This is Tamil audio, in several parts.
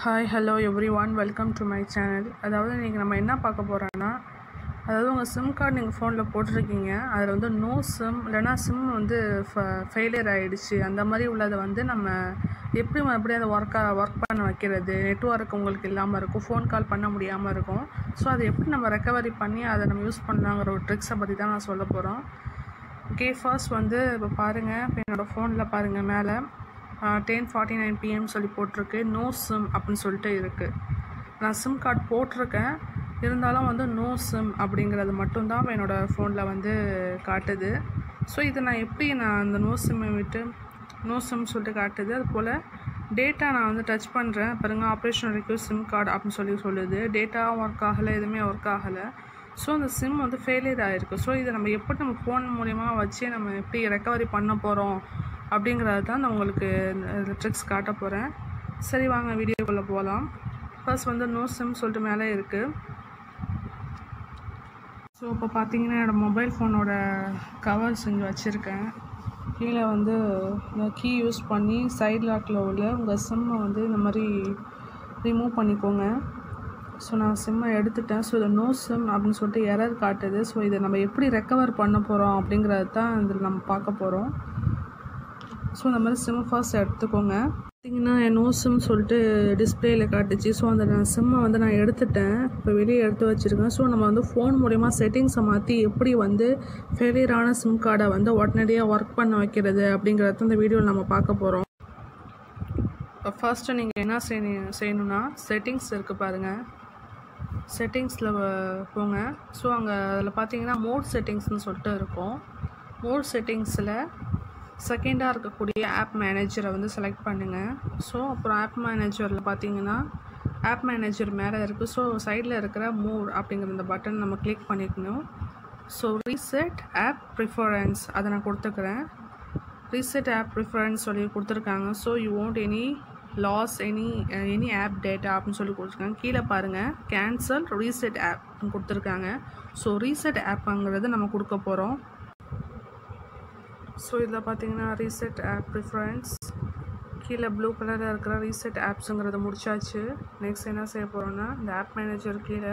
hi hello everyone welcome to my channel அதாவது இன்றைக்கி நம்ம என்ன பார்க்க போகிறோன்னா அதாவது உங்கள் சிம் கார்டு நீங்கள் ஃபோனில் போட்டிருக்கீங்க அதில் வந்து நோ சிம் இல்லைனா சிம் வந்து ஃபெயிலியர் ஆகிடுச்சு அந்த மாதிரி உள்ளதை வந்து நம்ம எப்படி மறுபடியும் அதை ஒர்க்காக ஒர்க் பண்ண வைக்கிறது நெட்ஒர்க் உங்களுக்கு இல்லாமல் இருக்கும் ஃபோன் கால் பண்ண முடியாமல் இருக்கும் ஸோ அதை எப்படி நம்ம ரெக்கவரி பண்ணி அதை நம்ம யூஸ் பண்ணலாங்கிற ஒரு ட்ரிக்ஸை பற்றி தான் நான் சொல்ல போகிறோம் ஓகே ஃபர்ஸ்ட் வந்து இப்போ பாருங்கள் இப்போ என்னோடய ஃபோனில் பாருங்கள் மேலே டென் ஃபார்ட்டி நைன் பிஎம் சொல்லி போட்டிருக்கு நோ சிம் அப்படின்னு சொல்லிட்டு இருக்குது நான் சிம் கார்டு போட்டிருக்கேன் இருந்தாலும் வந்து நோ சிம் அப்படிங்கிறது மட்டும்தான் என்னோடய ஃபோனில் வந்து காட்டுது ஸோ இதை நான் எப்படி நான் அந்த நோ சிம்மை விட்டு நோ சிம் சொல்லிட்டு காட்டுது அது போல் டேட்டா நான் வந்து டச் பண்ணுறேன் பாருங்க ஆப்ரேஷன் ரெக்யூஸ் சிம் கார்டு அப்படின்னு சொல்லி சொல்லுது டேட்டா ஒர்க் ஆகலை எதுவுமே ஒர்க் ஆகலை ஸோ அந்த சிம் வந்து ஃபெயிலியர் ஆகிருக்கு ஸோ இதை நம்ம எப்படி நம்ம ஃபோன் மூலிமா வச்சு நம்ம எப்படி ரெக்கவரி பண்ண போகிறோம் அப்படிங்கிறது தான் நான் உங்களுக்கு ட்ரிக்ஸ் காட்ட போகிறேன் சரி வாங்க வீடியோக்குள்ளே போகலாம் ஃபர்ஸ்ட் வந்து நோ சிம் சொல்லிட்டு மேலே இருக்குது ஸோ இப்போ பார்த்தீங்கன்னா என்னோடய மொபைல் ஃபோனோட கவர்ஸ் இங்கே வச்சுருக்கேன் கீழே வந்து கீ யூஸ் பண்ணி சைட் லாக்கில் உள்ள உங்கள் சிம்மை வந்து இந்த மாதிரி ரிமூவ் பண்ணிக்கோங்க ஸோ நான் சிம்மை எடுத்துட்டேன் ஸோ இதை நோ சிம் அப்படின்னு சொல்லிட்டு எரர் காட்டுது ஸோ இதை நம்ம எப்படி ரெக்கவர் பண்ண போகிறோம் அப்படிங்கிறது தான் இதில் நம்ம பார்க்க போகிறோம் ஸோ இந்த மாதிரி சிம் ஃபர்ஸ்ட் எடுத்துக்கோங்க பார்த்தீங்கன்னா என் நோ சிம் சொல்லிட்டு டிஸ்பிளேயில் காட்டுச்சு ஸோ அந்த நான் சிம்மை வந்து நான் எடுத்துட்டேன் இப்போ வெளியே எடுத்து வச்சுருக்கேன் ஸோ நம்ம வந்து ஃபோன் மூலிமா செட்டிங்ஸை மாற்றி எப்படி வந்து ஃபெயிலியரான சிம் கார்டை வந்து உடனடியாக ஒர்க் பண்ண வைக்கிறது அப்படிங்கிறத இந்த வீடியோவில் நம்ம பார்க்க போகிறோம் இப்போ ஃபர்ஸ்ட்டு நீங்கள் என்ன செய்யணும் செய்யணுன்னா செட்டிங்ஸ் இருக்குது பாருங்கள் செட்டிங்ஸில் போங்க ஸோ அங்கே அதில் பார்த்தீங்கன்னா மோட் செட்டிங்ஸ்னு சொல்லிட்டு இருக்கும் மோட் செட்டிங்ஸில் செகண்டாக இருக்கக்கூடிய ஆப் மேனேஜரை வந்து செலக்ட் பண்ணுங்கள் ஸோ அப்புறம் ஆப் மேனேஜரில் பார்த்தீங்கன்னா ஆப் மேனேஜர் மேலே இருக்குது ஸோ சைடில் இருக்கிற மோர் அப்படிங்கிற இந்த பட்டன் நம்ம கிளிக் பண்ணிக்கணும் ஸோ ரீசெட் ஆப் ப்ரிஃபரன்ஸ் அதை நான் கொடுத்துக்கிறேன் ரீசெட் ஆப் ப்ரிஃபரன்ஸ் சொல்லி கொடுத்துருக்காங்க so you won't any loss any any app data அப்படின்னு சொல்லி கொடுத்துருக்காங்க கீழே பாருங்கள் கேன்சல் ரீசெட் ஆப் கொடுத்துருக்காங்க ஸோ ரீசெட் ஆப்புங்கிறது நம்ம கொடுக்க போகிறோம் ஸோ இதில் பார்த்தீங்கன்னா ரீசெட் ஆப் ப்ரிஃபரன்ஸ் கீழே ப்ளூ கலரில் இருக்கிற ரீசெட் ஆப்ஸுங்கிறத முடிச்சாச்சு நெக்ஸ்ட் என்ன செய்ய போகிறோன்னா இந்த ஆப் மேனேஜர் கீழே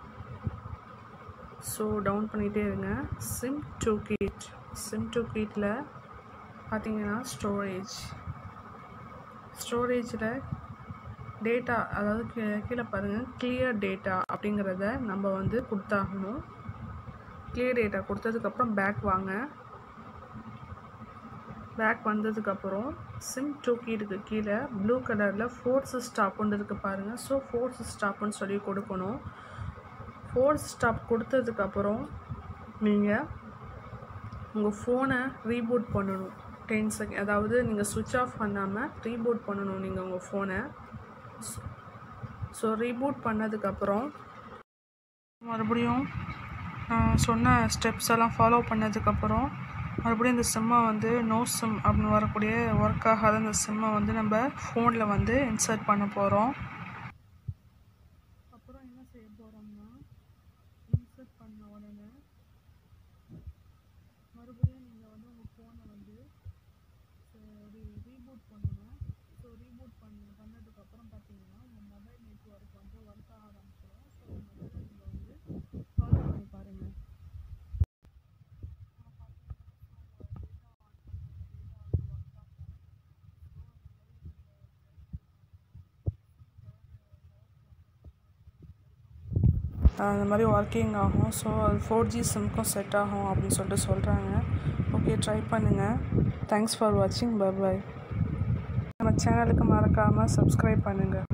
ஸோ டவுன் பண்ணிகிட்டே இருங்க சிம் டூ கீட் சிம் டூ கீட்டில் பார்த்தீங்கன்னா ஸ்டோரேஜ் ஸ்டோரேஜில் டேட்டா அதாவது கீழே பாருங்கள் கிளியர் டேட்டா அப்படிங்கிறத நம்ம வந்து கொடுத்தாகணும் கிளியர் டேட்டா கொடுத்ததுக்கப்புறம் பேக் வாங்க பேக் வந்ததுக்கப்புறம் சிம் டூ கீடுக்கு கீழே ப்ளூ கலரில் ஃபோர்ஸ் ஸ்டாப்புன்னு இருக்குது பாருங்கள் ஸோ ஃபோர்ஸ் ஸ்டாப்புன்னு சொல்லி கொடுக்கணும் ஃபோர்ஸ் ஸ்டாப் கொடுத்ததுக்கப்புறம் நீங்கள் உங்கள் ஃபோனை ரீபூட் பண்ணணும் டென் செகண்ட் அதாவது நீங்கள் சுவிட்ச் ஆஃப் பண்ணாமல் ரீபூட் பண்ணணும் நீங்கள் உங்கள் ஃபோனை ஸோ ரீபூட் பண்ணதுக்கப்புறம் மறுபடியும் சொன்ன ஸ்டெப்ஸ் எல்லாம் ஃபாலோ பண்ணதுக்கப்புறம் மறுபடியும் இந்த சிம்மை வந்து நோ சிம் அப்படின்னு வரக்கூடிய ஒர்க் ஆகாத இந்த சிம்மை வந்து நம்ம ஃபோனில் வந்து இன்சர்ட் பண்ண போகிறோம் அப்புறம் என்ன செய்ய போகிறோம்னா இன்சர்ட் பண்ண உடனே மறுபடியும் நீங்கள் வந்து உங்கள் ஃபோனை வந்து ரீபூட் பண்ணணும் ஸோ ரீபூட் பண்ண பண்ணதுக்கப்புறம் பார்த்தீங்கன்னா உங்கள் மொபைல் நெட்ஒர்க் வந்து ஒர்க் ஆக ஆரம்பிச்சிடும் ஸோ முதல்ல நீங்கள் வந்து ஃபாலோ பண்ணி பாருங்கள் அந்த மாதிரி ஒர்க்கிங் ஆகும் ஸோ அது ஃபோர் ஜி சிம்க்கும் செட் ஆகும் அப்படின்னு சொல்லிட்டு சொல்கிறாங்க ஓகே ட்ரை பண்ணுங்கள் தேங்க்ஸ் ஃபார் வாட்சிங் பை பாய் நம்ம சேனலுக்கு மறக்காமல் சப்ஸ்கிரைப் பண்ணுங்கள்